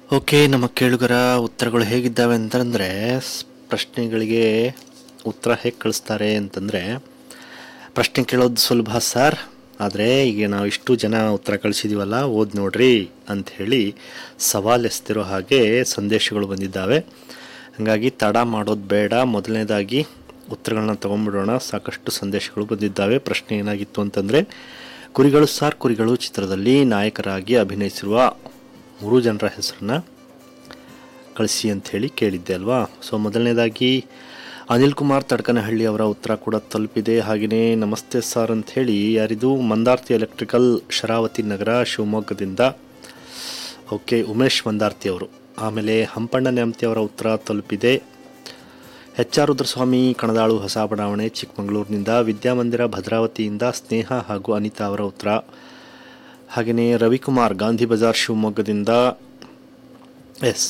okay ನಮ್ಮ ಕೇಳುಗರ ಉತ್ತರಗಳು ಹೇಗಿದ್ದಾವೆ ಅಂತಂದರೆ ಸ್- ಪ್ರಶ್ನೆಗಳಿಗೆ ಉತ್ತರ ಹೇಗೆ ಕಳಿಸ್ತಾರೆ ಅಂತಂದರೆ ಪ್ರಶ್ನೆ ಕೇಳೋದು ಸುಲಭ ಸರ್ ಆದರೆ ಈಗ ನಾವು ಇಷ್ಟು ಜನ ಉತ್ತರ ಕಳಿಸಿದ್ದೀವಲ್ಲ ಓದಿ ನೋಡ್ರಿ ಅಂಥೇಳಿ ಸವಾಲು ಎಸ್ತಿರೋ ಹಾಗೆ ಸಂದೇಶಗಳು ಬಂದಿದ್ದಾವೆ ಹಾಗಾಗಿ ತಡ ಮಾಡೋದು ಬೇಡ ಮೊದಲನೇದಾಗಿ ಉತ್ತರಗಳನ್ನ ತೊಗೊಂಡ್ಬಿಡೋಣ ಸಾಕಷ್ಟು ಸಂದೇಶಗಳು ಬಂದಿದ್ದಾವೆ ಪ್ರಶ್ನೆ ಏನಾಗಿತ್ತು ಅಂತಂದರೆ ಕುರಿಗಳು ಸಾರ್ ಕುರಿಗಳು ಚಿತ್ರದಲ್ಲಿ ನಾಯಕರಾಗಿ ಅಭಿನಯಿಸಿರುವ ಮೂರು ಜನರ ಹೆಸರನ್ನ ಕಳಿಸಿ ಅಂಥೇಳಿ ಕೇಳಿದ್ದೆ ಅಲ್ವಾ ಸೊ ಮೊದಲನೇದಾಗಿ ಅನಿಲ್ ಕುಮಾರ್ ತಡ್ಕನಹಳ್ಳಿ ಅವರ ಉತ್ತರ ಕೂಡ ತಲುಪಿದೆ ಹಾಗೆಯೇ ನಮಸ್ತೆ ಸರ್ ಅಂಥೇಳಿ ಯಾರಿದು ಮಂದಾರ್ತಿ ಎಲೆಕ್ಟ್ರಿಕಲ್ ಶರಾವತಿ ನಗರ ಶಿವಮೊಗ್ಗದಿಂದ ಓಕೆ ಉಮೇಶ್ ಮಂದಾರ್ತಿ ಅವರು ಆಮೇಲೆ ಹಂಪಣ್ಣ ನ್ಯಾಮತಿ ಅವರ ಉತ್ತರ ತಲುಪಿದೆ ಎಚ್ ಆರ್ ರುದ್ರಸ್ವಾಮಿ ಕಣದಾಳು ಹೊಸ ಬಡಾವಣೆ ಚಿಕ್ಕಮಗಳೂರಿನಿಂದ ವಿದ್ಯಾಮಂದಿರ ಭದ್ರಾವತಿಯಿಂದ ಸ್ನೇಹ ಹಾಗೂ ಅನಿತಾ ಅವರ ಉತ್ತರ ಹಾಗೆಯೇ ರವಿಕುಮಾರ್ ಗಾಂಧಿ ಬಜಾರ್ ಶಿವಮೊಗ್ಗದಿಂದ ಎಸ್